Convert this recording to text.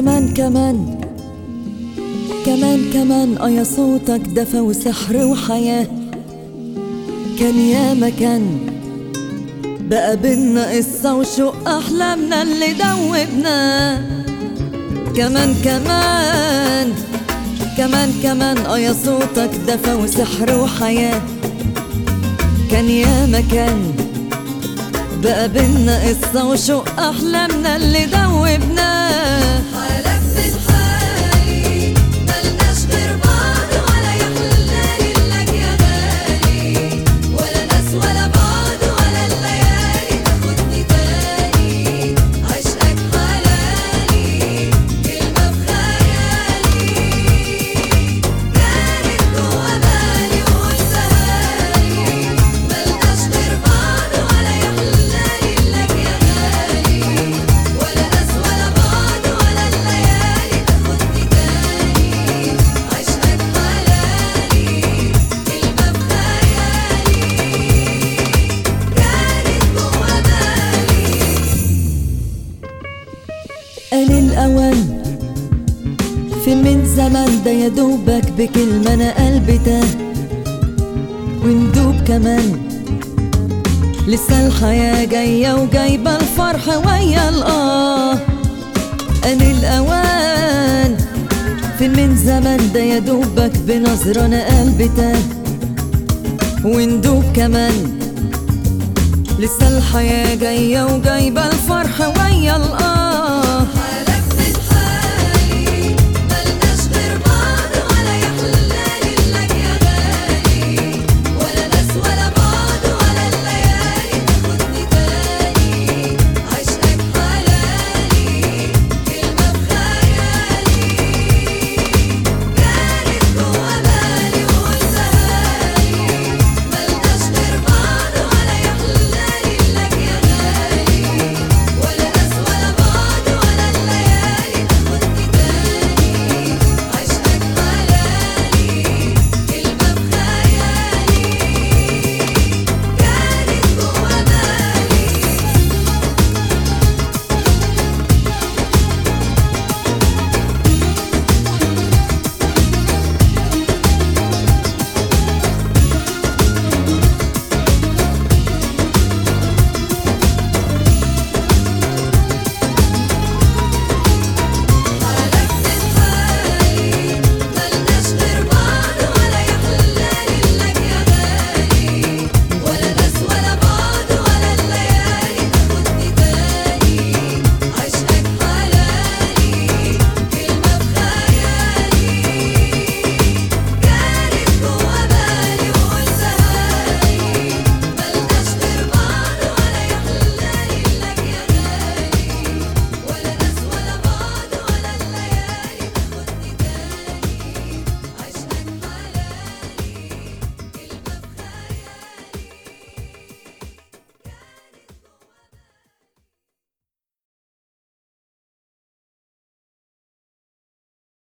كمان كمان كمان كمان اه يا صوتك دفى وسحر وحياة كان يا مكان بقى بينا قصة وشوق أحلامنا اللي دوبنا كمان كمان كمان كمان اه يا صوتك دفى وسحر وحياة كان يا مكان بقى بينا قصة وشوق أحلامنا اللي دوبنا حالك من حالي ملناش غير بعض ولا يحلالي لك يا غالي ولا ناس ولا بعض ولا الليالي تاخدني تاني عشقك حلالي كلمة بخيالي كانت جوا بالي وقلتها لي ملناش غير بعض ولا يحلالي لك يا غالي ولا ناس ولا بعض ولا الليالي تاخدني تاني عشقك حلالي كلمة بخيالي كانت جوا بالي قال الأوان في من زمان ده يا دوبك بكلمة أنا قلبي تاه وندوب كمان لسه الحياة جاية وجايبة الفرح ويا الآه قال الأوان في من زمان ده يا دوبك بنظرة أنا قلبي تاه وندوب كمان لسه الحياة جاية وجايبة الفرح